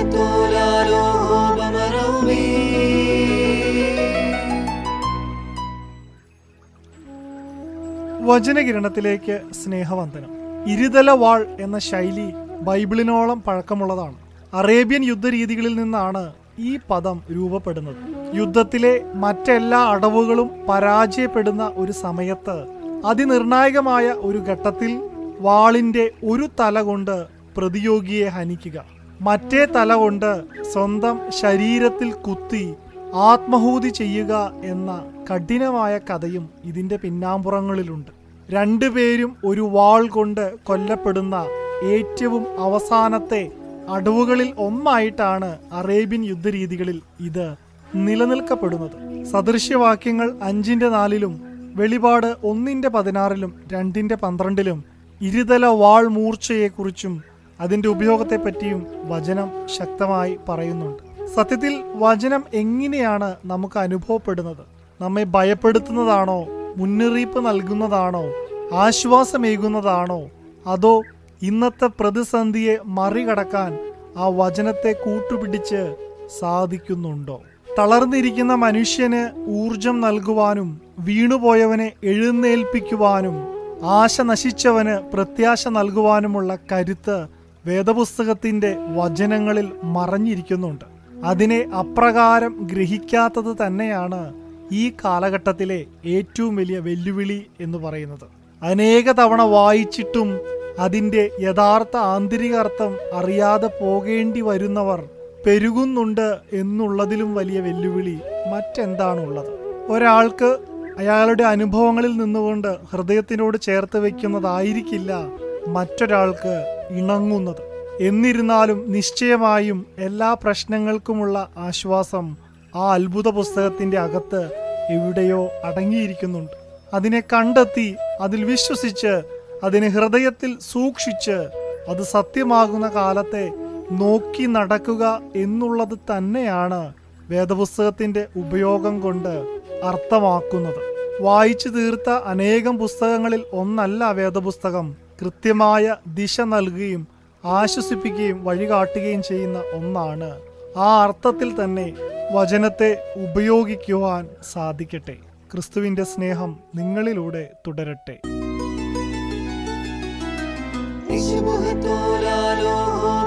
വചനകിരണത്തിലേക്ക് സ്നേഹവന്ദനം ഇരുതല വാൾ എന്ന ശൈലി ബൈബിളിനോളം പഴക്കമുള്ളതാണ് അറേബ്യൻ യുദ്ധരീതികളിൽ നിന്നാണ് ഈ പദം രൂപപ്പെടുന്നത് യുദ്ധത്തിലെ മറ്റെല്ലാ അടവുകളും പരാജയപ്പെടുന്ന ഒരു സമയത്ത് അതിനിർണായകമായ ഒരു ഘട്ടത്തിൽ വാളിന്റെ ഒരു തല കൊണ്ട് പ്രതിയോഗിയെ ഹനിക്കുക മറ്റേ തല കൊണ്ട് സ്വന്തം ശരീരത്തിൽ കുത്തി ആത്മഹൂതി ചെയ്യുക എന്ന കഠിനമായ കഥയും ഇതിന്റെ പിന്നാമ്പുറങ്ങളിലുണ്ട് രണ്ടുപേരും ഒരു വാൾ കൊണ്ട് കൊല്ലപ്പെടുന്ന ഏറ്റവും അവസാനത്തെ അടവുകളിൽ ഒന്നായിട്ടാണ് അറേബ്യൻ യുദ്ധരീതികളിൽ ഇത് നിലനിൽക്കപ്പെടുന്നത് സദൃശ്യവാക്യങ്ങൾ അഞ്ചിന്റെ നാലിലും വെളിപാട് ഒന്നിന്റെ പതിനാറിലും രണ്ടിന്റെ പന്ത്രണ്ടിലും ഇരുതല വാൾ മൂർച്ചയെക്കുറിച്ചും അതിന്റെ ഉപയോഗത്തെപ്പറ്റിയും വചനം ശക്തമായി പറയുന്നുണ്ട് സത്യത്തിൽ വചനം എങ്ങനെയാണ് നമുക്ക് അനുഭവപ്പെടുന്നത് നമ്മെ ഭയപ്പെടുത്തുന്നതാണോ മുന്നറിയിപ്പ് നൽകുന്നതാണോ ആശ്വാസമേകുന്നതാണോ അതോ ഇന്നത്തെ പ്രതിസന്ധിയെ മറികടക്കാൻ ആ വചനത്തെ കൂട്ടുപിടിച്ച് സാധിക്കുന്നുണ്ടോ തളർന്നിരിക്കുന്ന മനുഷ്യന് ഊർജം നൽകുവാനും വീണുപോയവനെ എഴുന്നേൽപ്പിക്കുവാനും ആശ നശിച്ചവന് പ്രത്യാശ നൽകുവാനുമുള്ള കരുത്ത് വേദപുസ്തകത്തിന്റെ വചനങ്ങളിൽ മറഞ്ഞിരിക്കുന്നുണ്ട് അതിനെ അപ്രകാരം ഗ്രഹിക്കാത്തത് തന്നെയാണ് ഈ കാലഘട്ടത്തിലെ ഏറ്റവും വലിയ വെല്ലുവിളി എന്ന് പറയുന്നത് അനേക തവണ വായിച്ചിട്ടും അതിൻ്റെ യഥാർത്ഥ ആന്തരിക അർത്ഥം അറിയാതെ പോകേണ്ടി വരുന്നവർ പെരുകുന്നുണ്ട് എന്നുള്ളതിലും വലിയ വെല്ലുവിളി മറ്റെന്താണുള്ളത് ഒരാൾക്ക് അയാളുടെ അനുഭവങ്ങളിൽ നിന്നുകൊണ്ട് ഹൃദയത്തിനോട് ചേർത്ത് വയ്ക്കുന്നതായിരിക്കില്ല മറ്റൊരാൾക്ക് ഇണങ്ങുന്നത് എന്നിരുന്നാലും നിശ്ചയമായും എല്ലാ പ്രശ്നങ്ങൾക്കുമുള്ള ആശ്വാസം ആ അത്ഭുത പുസ്തകത്തിന്റെ അകത്ത് എവിടെയോ അടങ്ങിയിരിക്കുന്നുണ്ട് അതിനെ കണ്ടെത്തി അതിൽ വിശ്വസിച്ച് അതിനെ ഹൃദയത്തിൽ സൂക്ഷിച്ച് അത് സത്യമാകുന്ന കാലത്തെ നോക്കി നടക്കുക എന്നുള്ളത് തന്നെയാണ് വേദപുസ്തകത്തിന്റെ ഉപയോഗം കൊണ്ട് അർത്ഥമാക്കുന്നത് വായിച്ചു തീർത്ത അനേകം പുസ്തകങ്ങളിൽ ഒന്നല്ല വേദപുസ്തകം കൃത്യമായ ദിശ നൽകുകയും ആശ്വസിപ്പിക്കുകയും വഴികാട്ടുകയും ചെയ്യുന്ന ഒന്നാണ് ആ അർത്ഥത്തിൽ തന്നെ വചനത്തെ ഉപയോഗിക്കുവാൻ സാധിക്കട്ടെ ക്രിസ്തുവിന്റെ സ്നേഹം നിങ്ങളിലൂടെ തുടരട്ടെ يشبه طول علوه